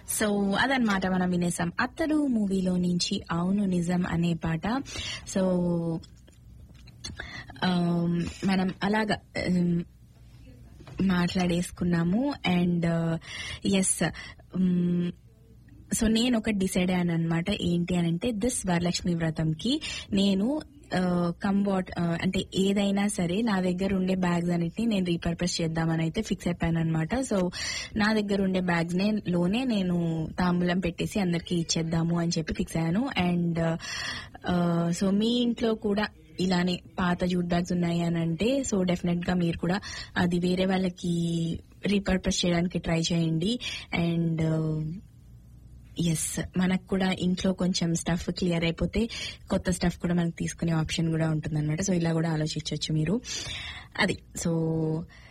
so అదనమాట మనం వినేసాం అత్తడు మూవీలో నుంచి అవును నిజం అనే పాట సో ఆమ్, మనం అలాగా ఆమ్, మాట్లాడేసుకున్నాము అండ్ ఎస్ సో నేను ఒకటి డిసైడ్ అయ్యాను అనమాట ఏంటి అని అంటే దిస్ వరలక్ష్మి వ్రతంకి నేను కంబాట్ అంటే ఏదైనా సరే నా దగ్గర ఉండే బ్యాగ్స్ అన్నిటిని నేను రీపర్పస్ చేద్దామని అయితే ఫిక్స్ అయిపోయాను అనమాట సో నా దగ్గర ఉండే బ్యాగ్స్ నే లోనే నేను తాంబూలం పెట్టేసి అందరికి ఇచ్చేద్దాము అని చెప్పి ఫిక్స్ అయ్యాను అండ్ సో మీ ఇంట్లో కూడా ఇలానే పాత జూట్ బ్యాగ్స్ ఉన్నాయి అని అంటే సో డెఫినెట్ గా మీరు కూడా అది వేరే వాళ్ళకి రీపర్పస్ చేయడానికి ట్రై చేయండి అండ్ ఎస్ మనకు కూడా ఇంట్లో కొంచెం స్టఫ్ క్లియర్ అయిపోతే కొత్త స్టఫ్ కూడా మనకు తీసుకునే ఆప్షన్ కూడా ఉంటుంది అనమాట సో ఇలా కూడా ఆలోచించవచ్చు మీరు అది సో